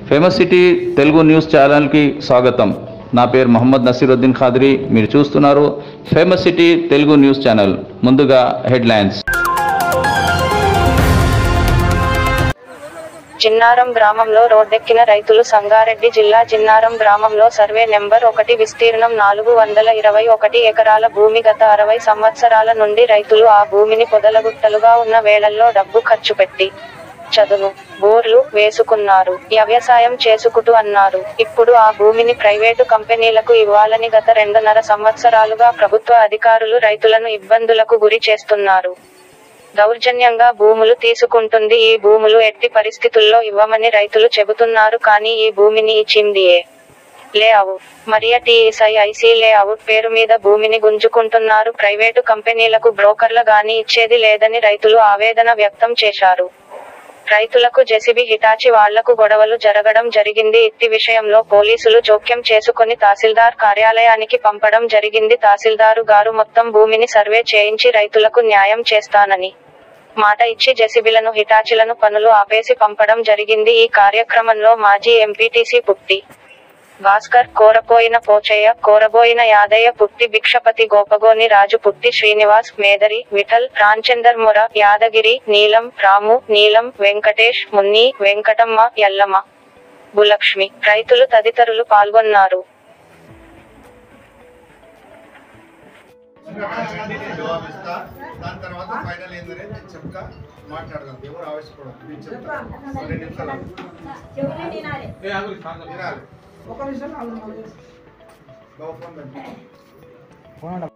Famous city Telugu news ఛానల్కి స్వాగతం నా పేరు మొహమ్మద్ నసీరుద్దీన్ ఖాద్రి మీరు చూస్తున్నారు famous city Telugu news channel ముందుగా హెడ్లైన్స్ జిన్నారం గ్రామంలో రోడ్డెక్కిన రైతులు సంగారెడ్డి జిల్లా జిన్నారం గ్రామంలో సర్వే నెంబర్ ఒకటి విస్తీర్ణం నాలుగు వందల ఇరవై ఒకటి ఎకరాల భూమి గత అరవై సంవత్సరాల నుండి రైతులు ఆ భూమిని పొదలగుట్టలుగా ఉన్న వేళల్లో డబ్బు ఖర్చు పెట్టి చదును బోర్లు వేసుకున్నారు వ్యవసాయం చేసుకుటు అన్నారు ఇప్పుడు ఆ భూమిని ప్రైవేటు కంపెనీలకు ఇవ్వాలని గత రెండున్నర సంవత్సరాలుగా ప్రభుత్వ అధికారులు రైతులను ఇబ్బందులకు గురి చేస్తున్నారు దౌర్జన్యంగా భూములు తీసుకుంటుంది ఈ భూములు ఎట్టి పరిస్థితుల్లో ఇవ్వమని రైతులు చెబుతున్నారు కానీ ఈ భూమిని ఇచ్చిందియే లేఅవుట్ మరియ టీఎస్ఐ ఐసీ లేఅవుట్ పేరు మీద భూమిని గుంజుకుంటున్నారు ప్రైవేటు కంపెనీలకు బ్రోకర్ల గాని ఇచ్చేది లేదని రైతులు ఆవేదన వ్యక్తం చేశారు రైతులకు జెసిబి హిటాచి వాళ్లకు గొడవలు జరగడం జరిగింది ఇట్టి విషయంలో పోలీసులు జోక్యం చేసుకొని తహసీల్దార్ కార్యాలయానికి పంపడం జరిగింది తహసీల్దారు గారు మొత్తం భూమిని సర్వే చేయించి రైతులకు న్యాయం చేస్తానని మాట ఇచ్చి జెసిబిలను హిటాచిలను పనులు ఆపేసి పంపడం జరిగింది ఈ కార్యక్రమంలో మాజీ ఎంపీటీసీ పుట్టి భాస్కర్ కోరపోయిన పోచయ్య కోరబోయిన యాదయ్య పుట్టి భిక్షపతి గోపగోని రాజు పుట్టి శ్రీనివాస్ మేదరి విఠల్ రాంచందర్ మొర యాదగిరి నీలం రాము నీలం వెంకటేష్ మున్ని వెంకటమ్మ ఎల్లమ్మ భూలక్ష్మి రైతులు తదితరులు పాల్గొన్నారు జవాబు ఇస్తా దాని తర్వాత ఫైనల్ ఏంటనేది నేను చెప్తా మాట్లాడదాం ఎవరు ఆవేశపడదు నేను చెప్తా రెండు నిమిషాలు వినాలి ఒక నిమిషం ఆగు. బాబు ఫోన్ బంద్ చేయి.